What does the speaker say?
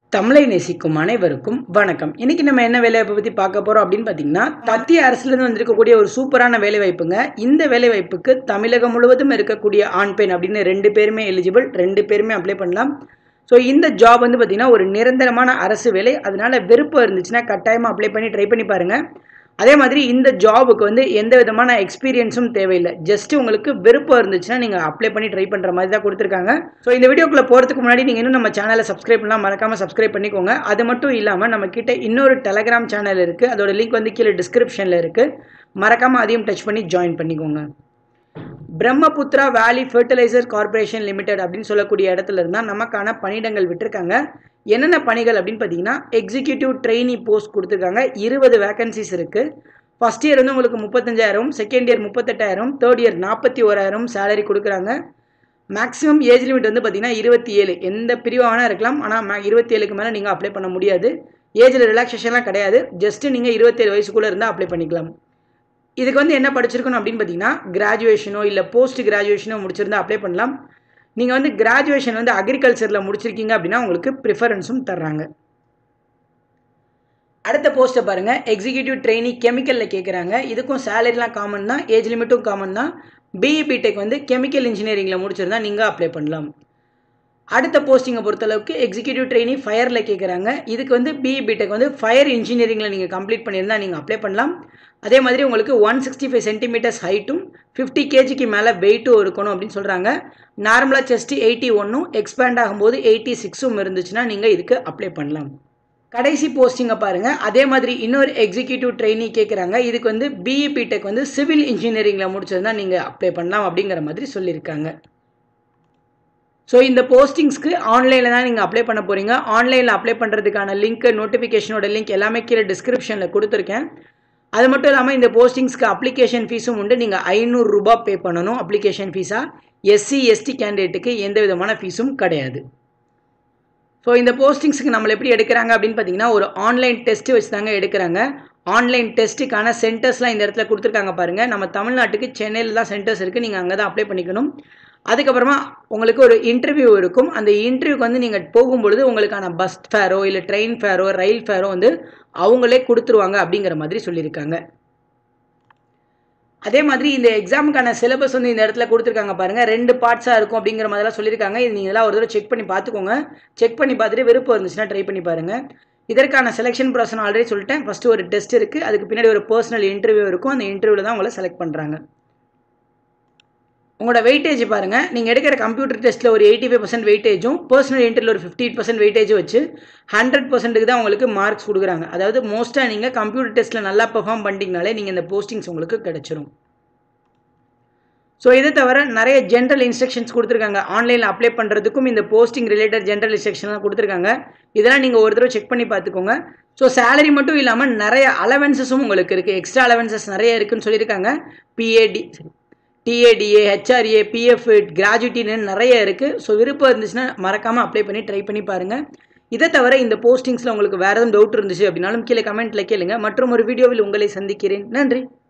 தமிழை நேசிக்கும் அனைவருக்கும் வணக்கம் இன்னைக்கு நம்ம என்ன வேலைவாய்ப்பை பற்றி பார்க்க போகிறோம் அப்படின்னு பார்த்தீங்கன்னா மத்திய அரசுலேருந்து வந்திருக்கக்கூடிய ஒரு சூப்பரான வேலைவாய்ப்புங்க இந்த வேலைவாய்ப்புக்கு தமிழகம் முழுவதும் இருக்கக்கூடிய ஆண் பெண் அப்படின்னு ரெண்டு பேருமே எலிஜிபிள் ரெண்டு பேருமே அப்ளை பண்ணலாம் ஸோ இந்த ஜாப் வந்து பார்த்தீங்கன்னா ஒரு நிரந்தரமான அரசு வேலை அதனால விருப்பம் இருந்துச்சுன்னா கட்டாயமாக அப்ளை பண்ணி ட்ரை பண்ணி பாருங்கள் அதே மாதிரி இந்த ஜாபுக்கு வந்து எந்த விதமான எக்ஸ்பீரியன்ஸும் தேவையில்லை ஜஸ்ட் உங்களுக்கு விருப்பம் இருந்துச்சுன்னா நீங்கள் அப்ளை பண்ணி ட்ரை பண்ணுற மாதிரி தான் கொடுத்துருக்காங்க ஸோ இந்த வீடியோக்குள்ளே போகிறதுக்கு முன்னாடி நீங்கள் இன்னும் நம்ம சேனலை சப்ஸ்கிரைப் பண்ணலாம் மறக்காமல் சப்ஸ்கிரைப் பண்ணிக்கோங்க அது மட்டும் இல்லாமல் நம்ம கிட்ட இன்னொரு டெலகிராம் சேனல் இருக்குது அதோட லிங்க் வந்து கீழே டிஸ்கிரிப்ஷனில் இருக்குது மறக்காமல் அதையும் டச் பண்ணி ஜாயின் பண்ணிக்கோங்க பிரம்மபுத்ரா வேலி ஃபெர்டிலைசர் கார்பரேஷன் லிமிடெட் அப்படின்னு சொல்லக்கூடிய இடத்துல இருந்தால் நமக்கான பணியிடங்கள் விட்டுருக்காங்க என்னென்ன பணிகள் அப்படின்னு பார்த்தீங்கன்னா எக்ஸிக்யூட்டிவ் ட்ரெயினி போஸ்ட் கொடுத்துருக்காங்க இருபது வேகன்சிஸ் இருக்குது ஃபஸ்ட் இயர் வந்து உங்களுக்கு முப்பத்தஞ்சாயிரம் செகண்ட் இயர் முப்பத்தெட்டாயிரம் தேர்ட் இயர் நாற்பத்தி ஓராயிரம் சேலரி கொடுக்குறாங்க மேக்ஸிமம் ஏஜ் லிமிட் வந்து பார்த்தீங்கன்னா இருபத்தி ஏழு எந்த பிரிவாக இருக்கலாம் ஆனால் மே இருபத்தி ஏழுக்கு மேலே நீங்கள் அப்ளை பண்ண முடியாது ஏஜில் ரிலாக்ஸேஷன்லாம் கிடையாது ஜஸ்ட்டு நீங்கள் இருபத்தேழு வயசுக்குள்ளே இருந்தால் அப்ளை பண்ணிக்கலாம் இதுக்கு வந்து என்ன படிச்சிருக்கணும் அப்படின்னு பார்த்தீங்கன்னா கிராஜுவேஷனோ இல்லை போஸ்ட் கிராஜுவேஷனோ முடிச்சிருந்தா அப்ளை பண்ணலாம் நீங்கள் வந்து கிராஜுவேஷன் வந்து அக்ரிகல்ச்சரில் முடிச்சிருக்கீங்க அப்படின்னா உங்களுக்கு ப்ரிஃபரன்ஸும் தர்றாங்க அடுத்த போஸ்ட்டை பாருங்கள் எக்ஸிக்யூட்டிவ் ட்ரெயினி கெமிக்கலில் கேட்குறாங்க இதுக்கும் சேலரிலாம் காமன் தான் ஏஜ் லிமிட்டும் காமன் தான் பிஇ பிடெக் வந்து கெமிக்கல் இன்ஜினியரிங்கில் முடிச்சிருந்தா நீங்கள் அப்ளை பண்ணலாம் அடுத்த போஸ்டிங்கை பொறுத்தளவுக்கு எக்ஸிக்யூட்டிவ் ட்ரெயினி ஃபயரில் கேட்குறாங்க இதுக்கு வந்து பிஇ பிடெக் வந்து ஃபயர் இன்ஜினியரிங்கில் நீங்கள் கம்ப்ளீட் பண்ணியிருந்தால் நீங்கள் அப்ளை பண்ணலாம் அதே மாதிரி உங்களுக்கு ஒன் சிக்ஸ்டி ஃபைவ் சென்டிமீட்டர்ஸ் ஹைட்டும் ஃபிஃப்டி கேஜிக்கு மேலே வெயிட்டும் இருக்கணும் அப்படின்னு சொல்கிறாங்க நார்மலாக செஸ்ட்டு எயிட்டி ஒன்னும் எக்ஸ்பேண்ட் ஆகும்போது எயிட்டி சிக்ஸும் இருந்துச்சுன்னா நீங்கள் இதுக்கு அப்ளை பண்ணலாம் கடைசி போஸ்டிங்கை பாருங்கள் அதே மாதிரி இன்னொரு எக்ஸிக்யூட்டிவ் ட்ரெயினி கேட்குறாங்க இதுக்கு வந்து பிஇ பிடெக் வந்து சிவில் இன்ஜினியரிங்கில் முடிச்சதுனா நீங்கள் அப்ளை பண்ணலாம் அப்படிங்கிற மாதிரி சொல்லியிருக்காங்க ஸோ இந்த போஸ்டிங்ஸ்க்கு ஆன்லைனில் தான் நீங்கள் அப்ளை பண்ண போகிறீங்க ஆன்லைனில் அப்ளை பண்ணுறதுக்கான லிங்க் நோட்டிஃபிகேஷனோட லிங்க் எல்லாமே கீழே டிஸ்கிரிப்ஷனில் கொடுத்துருக்கேன் அது மட்டும் இல்லாமல் இந்த போஸ்டிங்ஸ்க்கு அப்ளிகேஷன் ஃபீஸும் உண்டு நீங்கள் ஐநூறுரூபா பே பண்ணணும் அப்ளிகேஷன் ஃபீஸாக எஸ்சி எஸ்டி கேண்டிடேட்டுக்கு எந்த விதமான ஃபீஸும் கிடையாது ஸோ இந்த போஸ்டிங்ஸுக்கு நம்மளை எப்படி எடுக்கிறாங்க அப்படின்னு பார்த்தீங்கன்னா ஒரு ஆன்லைன் டெஸ்ட்டு வச்சு தாங்க எடுக்கிறாங்க ஆன்லைன் டெஸ்ட்டுக்கான சென்டர்ஸ்லாம் இந்த இடத்துல கொடுத்துருக்காங்க பாருங்கள் நம்ம தமிழ்நாட்டுக்கு சென்னையில் தான் சென்டர்ஸ் இருக்குது நீங்கள் அங்கே தான் அப்ளை பண்ணிக்கணும் அதுக்கப்புறமா உங்களுக்கு ஒரு இன்டர்வியூ இருக்கும் அந்த இன்டர்வியூக்கு வந்து நீங்கள் போகும்பொழுது உங்களுக்கான பஸ் ஃபேரோ இல்லை ட்ரெயின் ஃபேரோ ரயில் ஃபேரோ வந்து அவங்களே கொடுத்துருவாங்க அப்படிங்கிற மாதிரி சொல்லியிருக்காங்க அதே மாதிரி இந்த எக்ஸாமுக்கான சிலபஸ் வந்து இந்த இடத்துல கொடுத்துருக்காங்க பாருங்கள் ரெண்டு பார்ட்ஸாக இருக்கும் அப்படிங்கிற மாதிரிலாம் சொல்லியிருக்காங்க இது நீங்கள் எல்லாம் ஒரு தடவை செக் பண்ணி பார்த்துக்கோங்க செக் பண்ணி பார்த்துட்டு விருப்பம் இருந்துச்சுன்னா ட்ரை பண்ணி பாருங்கள் இதற்கான செலெக்ஷன் ப்ராசஸ் ஆல்ரெடி சொல்லிட்டேன் ஃபஸ்ட்டு ஒரு டெஸ்ட் இருக்குது அதுக்கு பின்னாடி ஒரு பர்சனல் இன்டர்வியூ இருக்கும் அந்த இன்டர்வியூவில் தான் உங்களை செலக்ட் பண்ணுறாங்க உங்களோட வெயிட்டேஜ் பாருங்கள் நீங்கள் எடுக்கிற கம்ப்யூட்டர் டெஸ்ட்டில் ஒரு எயிட்டி ஃபைவ் பர்சன்ட் வெயிட்டேஜும் பர்சனல் இன்டர்வியூ ஒரு ஃபிஃப்டி பர்சன்ட் வெயிட்டேஜும் வச்சு ஹண்ட்ரட் பர்சன்ட்டுக்கு தான் உங்களுக்கு மார்க்ஸ் கொடுக்குறாங்க அதாவது மோஸ்ட்டாக நீங்கள் கம்ப்யூட்டர் டெஸ்ட்டில் நல்லா பெர்ஃபார்ம் பண்ணிட்டீங்கனாலே நீங்கள் இந்த போஸ்டிங்ஸ் உங்களுக்கு கிடச்சிரும் ஸோ இதை தவிர நிறைய ஜென்ரல் இன்ஸ்ட்ரக்ஷன்ஸ் கொடுத்துருக்காங்க ஆன்லைனில் அப்ளை பண்ணுறதுக்கும் இந்த போஸ்டிங் ரிலேட்டட் ஜென்ரல் இன்ஸ்ட்ரக்ஷன்லாம் கொடுத்துருக்காங்க இதெல்லாம் நீங்கள் ஒரு தடவை செக் பண்ணி பார்த்துக்கோங்க ஸோ சேலரி மட்டும் இல்லாமல் நிறைய அலவன்சஸும் உங்களுக்கு இருக்குது எக்ஸ்ட்ரா அலவன்சஸ் நிறைய இருக்குன்னு சொல்லியிருக்காங்க பிஏடி டிஏடிஏ ஹெச்ஆர்ஏ பிஎஃப் கிராஜுவிட்டின்னு நிறைய இருக்குது ஸோ விருப்பம் இருந்துச்சுன்னா மறக்காமல் அப்ளை பண்ணி ட்ரை பண்ணி பாருங்கள் இதை தவிர இந்த போஸ்டிங்ஸில் உங்களுக்கு வேறு எதுவும் டவுட் இருந்துச்சு அப்படின்னாலும் கீழே கமெண்ட்டில் கேளுங்க மற்றும் ஒரு வீடியோவில் உங்களை சந்திக்கிறேன் நன்றி